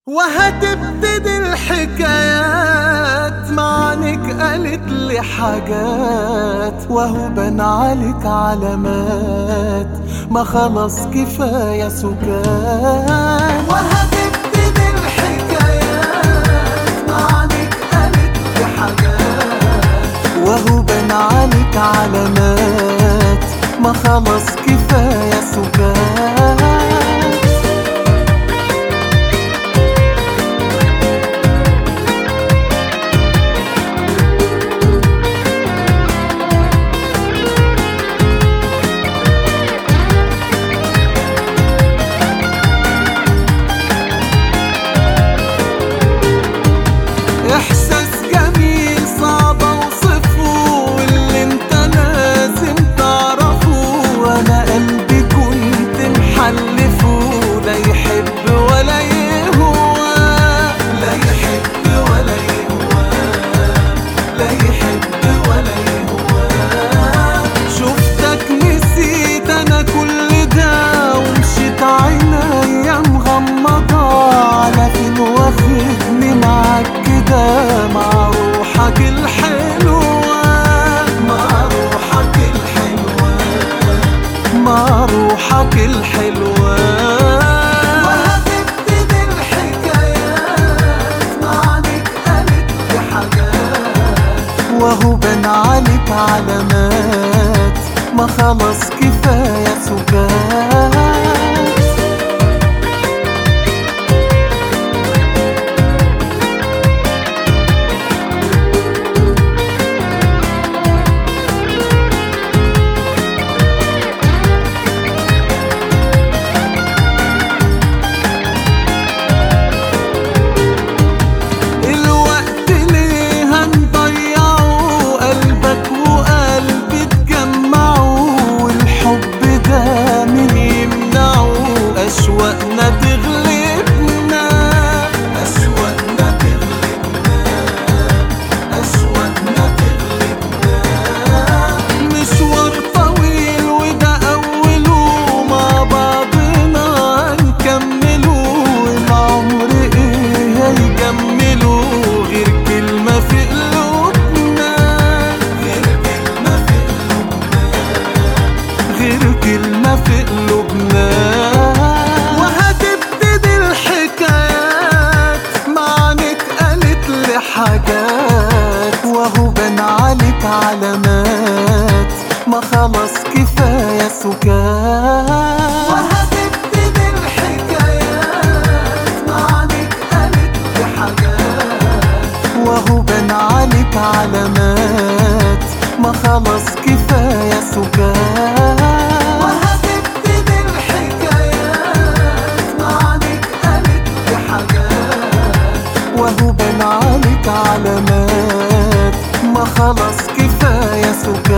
وهتبتدي الحكايات معنك قالت لي حاجات وهو بان عليك علامات ما خلاص كفاية سكات وهتبتدي الحكايات معنك قالت لي حاجات وهو بان عليك علامات ما خلاص كفاية سكات احساس جميل صعب اوصفه واللي انت لازم تعرفه وانا قلبي كنت محلفه لا يحب ولا يهوى لا يحب ولا يهوى لا يحب ولا يهوى شفتك نسيت انا كل ده ومشيت عينيا مغمضة على فين واخدني معاك كده مع روحك الحلوة مع روحك الحلوة مع روحك الحلوة وهتبتدي الحكايات معنك قالت لي حاجات وهو بان عليك علامات ما خلاص كفاية سكات الوقت ليه هنضيعه قلبك وقلبي تجمعوا والحب ده مين يمنعه أشواقنا تغلبنا أشواقنا تغلبنا أشواقنا تغلبنا مشوار طويل وده أوله مع بعضنا نكمله العمر إيه هيجمله غير كلمة في قلوبنا غير كلمة في قلوبنا غير كلمة في قلوبنا وهتبتدي الحكايات معنك قالت لي حاجات وهو بان عليك علامات ما خلاص كفاية سكات وهتبتدي الحكايات معنك قالت لي حاجات وهو بان عليك علامات ما خلاص كفاية سكات وهتبتدي الحكايات معنك قالت لي حاجات وهو بان عليك علامات ما خلاص كفاية سكات